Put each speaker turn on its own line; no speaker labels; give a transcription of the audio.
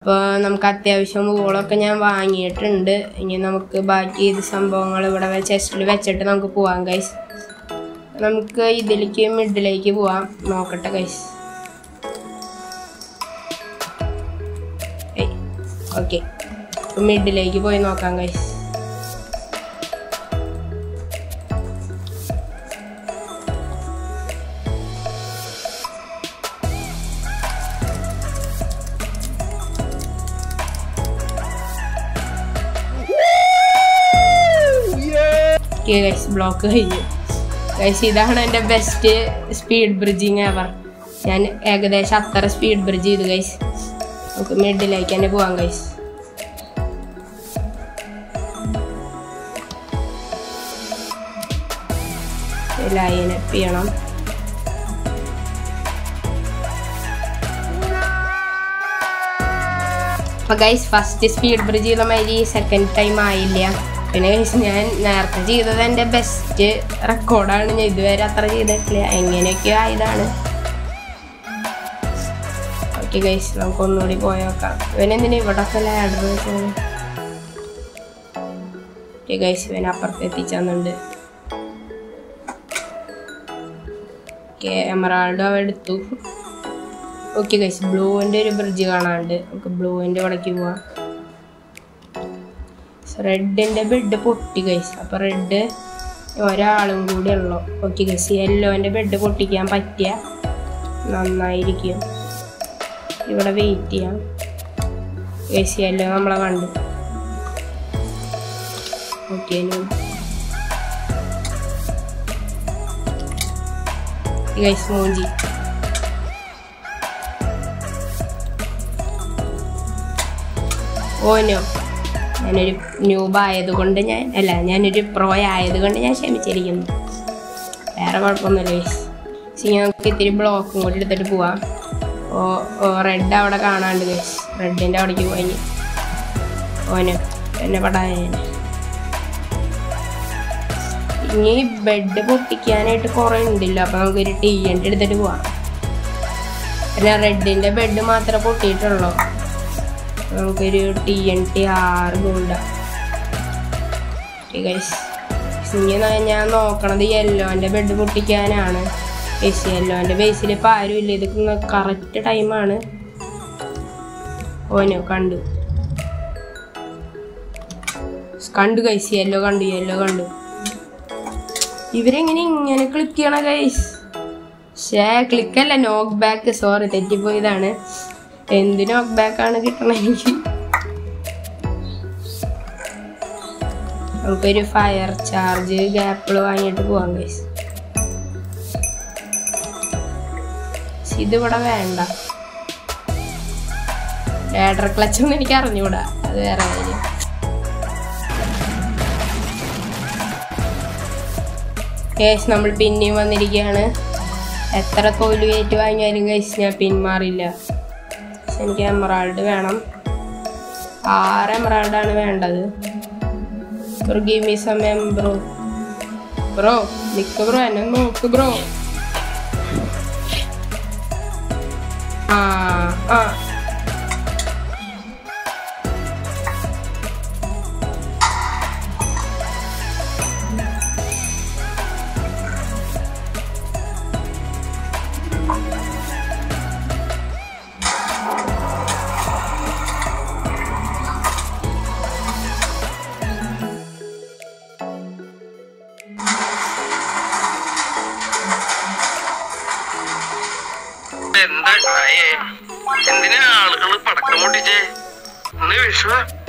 അപ്പോൾ നമുക്ക് അത്യാവശ്യം വൂളൊക്കെ ഞാൻ വാങ്ങിയിട്ടുണ്ട് ഇനി നമുക്ക് ബാക്കി ഇത് സംഭവങ്ങൾ ഇവിടെ ചെസ്റ്റിൽ വെച്ചിട്ട് നമുക്ക് പോവാം ഗൈസ് നമുക്ക് ഇതിലേക്ക് മിഡിലേക്ക് പോവാം നോക്കട്ടെ ഗൈസ് ഓക്കെ മിഡിലേക്ക് പോയി നോക്കാം ഗൈസ് ഗൈസ് ബ്ലോക്ക് കഴിഞ്ഞു ഗൈസ് ഇതാണ് എൻ്റെ ബെസ്റ്റ് സ്പീഡ് ബ്രിഡ്ജിങ് എവർ ഞാൻ ഏകദേശം അത്ര സ്പീഡ് ബ്രിഡ്ജ് ചെയ്തു ഗൈസ് നമുക്ക് മിഡിലേക്ക് തന്നെ പോവാം ഗൈസ് ലൈൻ അപ്പ് ചെയ്യണം അപ്പൊ ഗൈസ് ഫസ്റ്റ് സ്പീഡ് ബ്രിഡ്ജ് ചെയ്ത മാതിരി സെക്കൻഡ് ടൈം ആയില്ല പിന്നെ ഗൈസ് ഞാൻ നേരത്തെ ചെയ്തത് എൻ്റെ ബെസ്റ്റ് റെക്കോർഡാണ് ഞാൻ ഇതുവരെ അത്ര ചെയ്തിട്ടില്ല എങ്ങനെയൊക്കെയോ ആയതാണ് ഓക്കെ ഗൈസ് നമുക്ക് ഒന്നുകൂടി പോയി നോക്കാം ഇവനെന്തിനാ ഇവിടെ ഒക്കെ ലാഡർ ഓക്കെ ഗൈസ് ഇവൻ അപ്പുറത്ത് എത്തിച്ചെന്നുണ്ട് ഓക്കെ എമറാൾഡ് അവ എടുത്തു ഓക്കെ ഗൈസ് ബ്ലൂവിൻ്റെ ഒരു ബ്രിഡ്ജ് കാണാണ്ട് നമുക്ക് ബ്ലൂവിൻ്റെ ഇവിടേക്ക് പോവാം റെഡിൻ്റെ ബെഡ് പൊട്ടി ഗൈസ് അപ്പോൾ റെഡ് ഒരാളും കൂടി ഉള്ളു ഓക്കെ ഗൈസ് യെല്ലോൻ്റെ ബെഡ് പൊട്ടിക്കാൻ പറ്റിയ നന്നായിരിക്കും ഇവിടെ വെയിറ്റ് ചെയ്യാം ഗൈസ് യെല്ലോ നമ്മളെ കണ്ടു ഓക്കെ ഗൈസ് മൂഞ്ചി ഓനോ ഞാനൊരു ന്യൂബ് ആയതുകൊണ്ട് ഞാൻ അല്ല ഞാനൊരു പ്രോ ആയതുകൊണ്ട് ഞാൻ ക്ഷമിച്ചിരിക്കുന്നു വേറെ കുഴപ്പമൊന്നുമില്ല ഗൈസ് സി നമുക്ക് ഇത്തിരി ബ്ലോക്കും കൂടി എടുത്തിട്ട് പോവാം ഓ ഓ റെഡ് അവിടെ കാണാണ്ട് ഗൈസ് റെഡിൻ്റെ അവിടേക്ക് പോയി ഓനോ എന്നെ പടായ ഇനി ബെഡ് പൊട്ടിക്കാനായിട്ട് കുറേ ഉണ്ടല്ലോ അപ്പം നമുക്കൊരു ടീ എൻ്റെ എടുത്തിട്ട് പോവാം പിന്നെ റെഡിൻ്റെ ബെഡ് മാത്രമേ പൊട്ടിയിട്ടുള്ളൂ നമുക്കൊരു ടി എൻ ടി ആറ് ഗോൾഡ് ഇനി ഞാൻ നോക്കണത് യെല്ലോൻ്റെ ബെഡ് പൊട്ടിക്കാനാണ് ബേസ് യെല്ലോൻ്റെ ബേസിൽ ഇപ്പം ആരും ഇല്ല ഇത് കറക്റ്റ് ടൈമാണ് ഓനോ കണ്ടു കണ്ടു കൈസ് യെല്ലോ കണ്ടു യെല്ലോ കണ്ടു ഇവരെങ്ങനെ ഇങ്ങനെ ക്ലിക്ക് ചെയ്യണ കൈസ് ഷേ ക്ലിക്കല്ല നോക്ക് ബാക്ക് സോറി തെറ്റിപ്പോയതാണ് എന്ത് നോക്ക് ബാക്ക് ആണ് കിട്ടണ എനിക്ക് നമുക്കൊരു ഫയർ ചാർജ് ഗ്യാപ്പിൾ വാങ്ങിയിട്ട് പോവാം ഗൈസ് ഇതിവിടെ വേണ്ട ലേഡർ ക്ലച്ചൊന്നും എനിക്ക് അറിഞ്ഞൂടാ അത് വേറെ കാര്യം കേസ് നമ്മൾ പിന്നെയും വന്നിരിക്കുകയാണ് എത്ര തോൽവിയേറ്റ് വാങ്ങിയാലും കഴിച്ച് ഞാൻ പിന്മാറില്ല പക്ഷെ എനിക്ക് എമറാൾഡ് വേണം ആറ് എമറാൾഡാണ് വേണ്ടത് ഗിവ് മീ സമയം ബ്രോ ബ്രോ നിക്ക് ബ്രോ എന്നെ നോക്ക് ബ്രോ ആ ആ
എന്താ ഉണ്ടായേ എന്തിനാ ആളുകൾ പടക്കം പൊട്ടിച്ചേ ഇന്ന് വിഷു